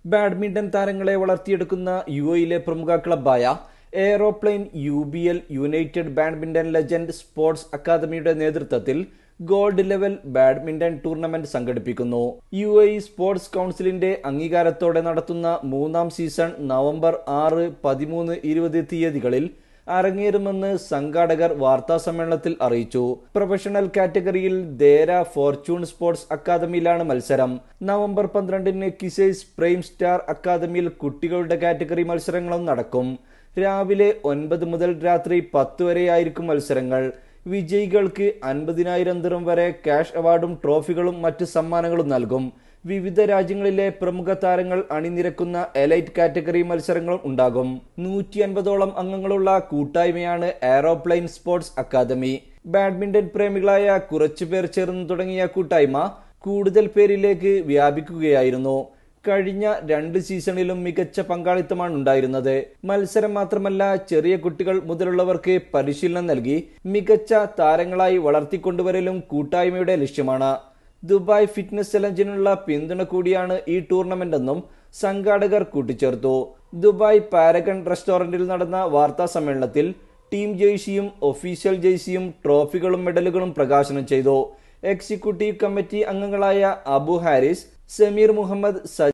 badminton താരങ്ങളെ വളർത്തിയെടുക്കുന്ന U എയിലെ പ്രമുഖ ക്ലബായ aeroplane U B L united badminton legend sports അക്കാദമിയുടെ നേതൃത്വത്തിൽ ഗോൾഡ് ലെവൽ ബാഡ്മിന്റൺ ടൂർണമെന്റ് സംഘടിപ്പിക്കുന്നു യു എ സ്പോർട്സ് കൗൺസിലിന്റെ അംഗീകാരത്തോടെ നടത്തുന്ന മൂന്നാം സീസൺ നവംബർ ആറ് പതിമൂന്ന് ഇരുപത് തീയതികളിൽ അരങ്ങേറുമെന്ന് സംഘാടകർ വാർത്താ സമ്മേളനത്തിൽ അറിയിച്ചു പ്രൊഫഷണൽ കാറ്റഗറിയിൽ ദേര ഫോർച്യൂൺ സ്പോർട്സ് അക്കാദമിയിലാണ് മത്സരം നവംബർ പന്ത്രണ്ടിന് കിസൈസ് പ്രൈം സ്റ്റാർ അക്കാദമിയിൽ കുട്ടികളുടെ കാറ്റഗറി മത്സരങ്ങളും നടക്കും രാവിലെ ഒൻപത് മുതൽ രാത്രി പത്ത് വരെയായിരിക്കും മത്സരങ്ങൾ വിജയികൾക്ക് അൻപതിനായിരം ദിറം വരെ ക്യാഷ് അവാർഡും ട്രോഫികളും മറ്റ് സമ്മാനങ്ങളും നൽകും വിവിധ രാജ്യങ്ങളിലെ പ്രമുഖ താരങ്ങൾ അണിനിരക്കുന്ന എലൈറ്റ് കാറ്റഗറി മത്സരങ്ങളും ഉണ്ടാകും നൂറ്റി അൻപതോളം അംഗങ്ങളുള്ള കൂട്ടായ്മയാണ് എയറോപ്ലെയിൻ സ്പോർട്സ് അക്കാദമി ബാഡ്മിന്റൺ പ്രേമികളായ കുറച്ചുപേർ ചേർന്ന് തുടങ്ങിയ കൂട്ടായ്മ കൂടുതൽ പേരിലേക്ക് വ്യാപിക്കുകയായിരുന്നു കഴിഞ്ഞ രണ്ട് സീസണിലും മികച്ച പങ്കാളിത്തമാണ് ഉണ്ടായിരുന്നത് മത്സരം മാത്രമല്ല ചെറിയ കുട്ടികൾ മുതലുള്ളവർക്ക് പരിശീലനം നൽകി മികച്ച താരങ്ങളായി വളർത്തിക്കൊണ്ടുവരലും കൂട്ടായ്മയുടെ ലക്ഷ്യമാണ് ദുബായ് ഫിറ്റ്നസ് ചലഞ്ചിനുള്ള പിന്തുണ കൂടിയാണ് ഈ ടൂർണമെന്റ് എന്നും സംഘാടകർ കൂട്ടിച്ചേർത്തു ദുബായ് പാരഗൺ റെസ്റ്റോറന്റിൽ നടന്ന വാർത്താ സമ്മേളനത്തിൽ ടീം ജേഴ്സിയും ഒഫീഷ്യൽ ജേഴ്സിയും ട്രോഫികളും മെഡലുകളും പ്രകാശനം ചെയ്തു എക്സിക്യൂട്ടീവ് കമ്മിറ്റി അംഗങ്ങളായ അബു ഹാരിസ് സമീർ മുഹമ്മദ്